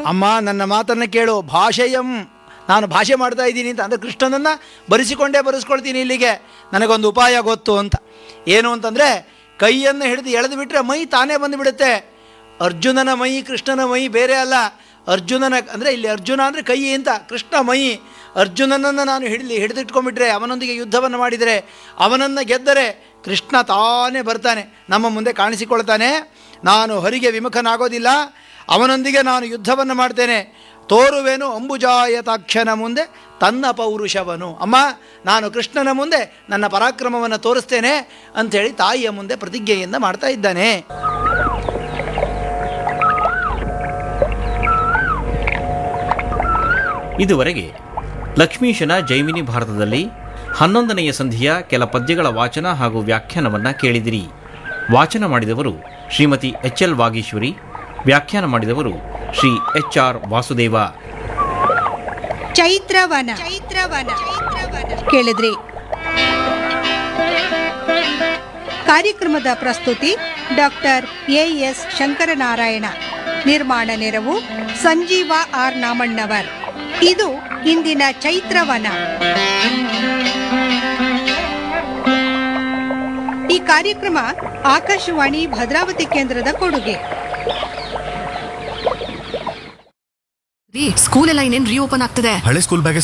ಅಮ್ಮ ನನ್ನ ಮಾತನ್ನು ಕೇಳು ಭಾಷೆಯಂ ನಾನು ಭಾಷೆ ಮಾಡ್ತಾ ಇದ್ದೀನಿ ಅಂತ ಅಂದರೆ ಕೃಷ್ಣನನ್ನು ಬರೆಸಿಕೊಂಡೇ ಬರೆಸ್ಕೊಳ್ತೀನಿ ಇಲ್ಲಿಗೆ ನನಗೊಂದು ಉಪಾಯ ಗೊತ್ತು ಅಂತ ಏನು ಅಂತಂದರೆ ಕೈಯನ್ನು ಹಿಡಿದು ಎಳೆದು ಬಿಟ್ಟರೆ ಮೈ ತಾನೇ ಬಂದುಬಿಡುತ್ತೆ ಅರ್ಜುನನ ಮೈ ಕೃಷ್ಣನ ಮೈ ಬೇರೆ ಅಲ್ಲ ಅರ್ಜುನನ ಅಂದರೆ ಇಲ್ಲಿ ಅರ್ಜುನ ಅಂದರೆ ಕೈ ಅಂತ ಕೃಷ್ಣ ಮೈ ಅರ್ಜುನನನ್ನು ನಾನು ಹಿಡಿಲಿ ಹಿಡಿದಿಟ್ಕೊಂಡ್ಬಿಟ್ರೆ ಅವನೊಂದಿಗೆ ಯುದ್ಧವನ್ನು ಮಾಡಿದರೆ ಅವನನ್ನು ಗೆದ್ದರೆ ಕೃಷ್ಣ ತಾನೇ ಬರ್ತಾನೆ ನಮ್ಮ ಮುಂದೆ ಕಾಣಿಸಿಕೊಳ್ತಾನೆ ನಾನು ಹೊರಿಗೆ ವಿಮುಖನಾಗೋದಿಲ್ಲ ಅವನೊಂದಿಗೆ ನಾನು ಯುದ್ಧವನ್ನು ಮಾಡ್ತೇನೆ ತೋರುವೆನು ಅಂಬುಜಾಯತಾಕ್ಷನ ಮುಂದೆ ತನ್ನ ಪೌರುಷವನು ಅಮ್ಮ ನಾನು ಕೃಷ್ಣನ ಮುಂದೆ ನನ್ನ ಪರಾಕ್ರಮವನ್ನು ತೋರಿಸ್ತೇನೆ ಅಂಥೇಳಿ ತಾಯಿಯ ಮುಂದೆ ಪ್ರತಿಜ್ಞೆಯಿಂದ ಮಾಡ್ತಾ ಇದ್ದಾನೆ ಇದುವರೆಗೆ ಲಕ್ಷ್ಮೀಶನ ಜೈಮಿನಿ ಭಾರತದಲ್ಲಿ ಹನ್ನೊಂದನೆಯ ಸಂಧಿಯ ಕೆಲ ಪದ್ಯಗಳ ವಾಚನ ಹಾಗೂ ವ್ಯಾಖ್ಯಾನವನ್ನ ಕೇಳಿದಿರಿ ವಾಚನ ಮಾಡಿದವರು ಶ್ರೀಮತಿ ಎಚ್ ಎಲ್ ವಾಗೀಶ್ವರಿ ವ್ಯಾಖ್ಯಾನ ಮಾಡಿದವರು ಶ್ರೀ ಎಚ್ ಆರ್ ವಾಸುದೇವ ಚೈತ್ರವನ ಚೈತ್ರವನ ಕೇಳಿದ್ರಿ ಕಾರ್ಯಕ್ರಮದ ಪ್ರಸ್ತುತಿ ಡಾಕ್ಟರ್ ಎ ಎಸ್ ಶಂಕರನಾರಾಯಣ ನಿರ್ಮಾಣ ನೆರವು ಸಂಜೀವ ಆರ್ ನಾಮಣ್ಣವರ್ ಇದು ಇಂದಿನ ಚೈತ್ರವನ ಈ ಕಾರ್ಯಕ್ರಮ ಆಕಾಶವಾಣಿ ಭದ್ರಾವತಿ ಕೇಂದ್ರದ ಕೊಡುಗೆ ರೀ ಸ್ಕೂಲ್ ಎಲ್ಲ ಇನ್ನೇನ್ ರೀಓಪನ್ ಆಗ್ತದೆ ಹಳೆ ಸ್ಕೂಲ್ ಬ್ಯಾಗೆ